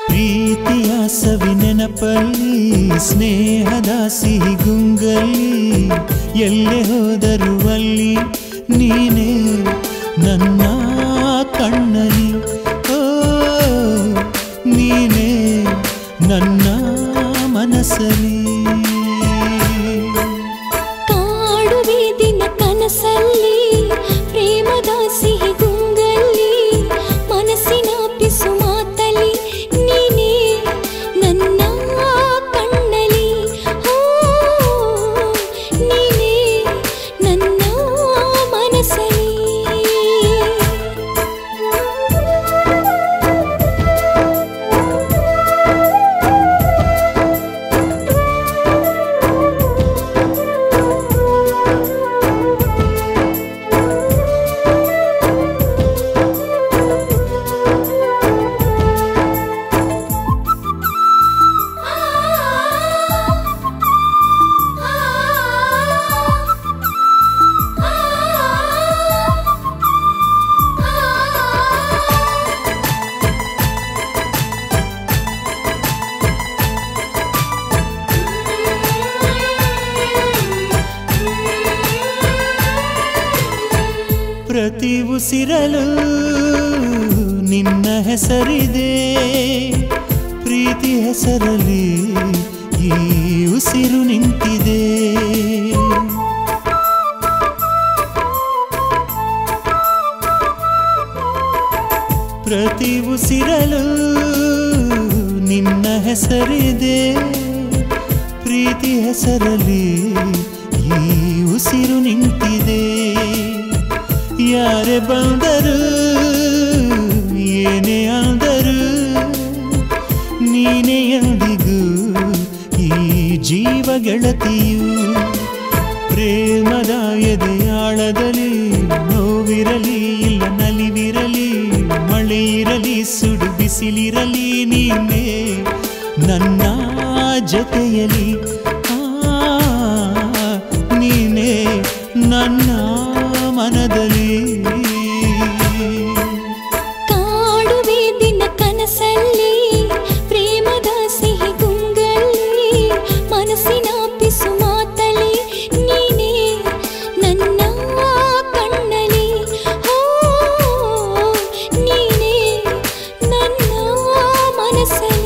ಪ್ರೀತಿಯ ಸವಿ ನೆನಪಲ್ಲಿ ಸ್ನೇಹದ ಸಿಹಿ ಗುಂಗಲ್ಲಿ ಎಲ್ಲೆ ಹೋದರು ಅಲ್ಲಿ ನೀನೇ ನನ್ನ ಕಣ್ಣಲ್ಲಿ ಓ ನೀನೇ ನನ್ನ ಮನಸ್ಸಲ್ಲಿ ಕಾಡುವೆ ದಿನ ಕನಸಲ್ಲಿ ಪ್ರೇಮದ ಸಿಹಿ ಗುಂಗಲ್ಲಿ ಮನಸ್ಸಿನ ಪಿಸು ಮಾತಲ್ಲಿ ನೀನೇ ನನ್ನ ಕಣ್ಣಲ್ಲಿ ಓ ನೀನೇ ನನ್ನ ಮನಸ್ಸಲ್ಲಿ ಪ್ರತಿ ಉಸಿರಲು ನಿನ್ನ ಹೆಸರಿದೆ ಪ್ರೀತಿ ಹೆಸರಲ್ಲಿ ಈ ಉಸಿರು ನಿಂತಿದೆ ಪ್ರತಿ ಉಸಿರಲು ನಿನ್ನ ಹೆಸರಿದೆ ಪ್ರೀತಿ ಹೆಸರಲ್ಲಿ ಈ ಉಸಿರು ನಿಂತಿದೆ ಯಾರೇ ಬಂದರು ಏನೇ ಅಂದರು ನೀನೇ ಎಂದಿಗೂ ಈ ಜೀವ ಗೆಳತಿಯು ಪ್ರೇಮದ ಎದೆಯಾಳದಲ್ಲಿ ನೋವಿರಲಿ ಇಲ್ಲ ನಲಿವಿರಲಿ ಮಳೆ ಇರಲಿ ಸುಡು ಬಿಸಿಲಿರಲಿ ನೀನೇ ನನ್ನ ಜೊತೆಯಲಿ ಆ, ನೀನೇ ನನ್ನ ಮನದಲ್ಲಿ ಕಾಡುವೆ ದಿನ ಕನಸಲ್ಲಿ ಪ್ರೇಮದ ಸಿಹಿ ಗುಂಗಲ್ಲಿ ಮನಸ್ಸಿನ ಪಿಸು ಮಾತಲ್ಲಿ ನೀನೇ ನನ್ನ ಕಣ್ಣಲ್ಲಿ ಓ ನೀನೇ ನನ್ನ ಮನಸ್ಸಲ್ಲಿ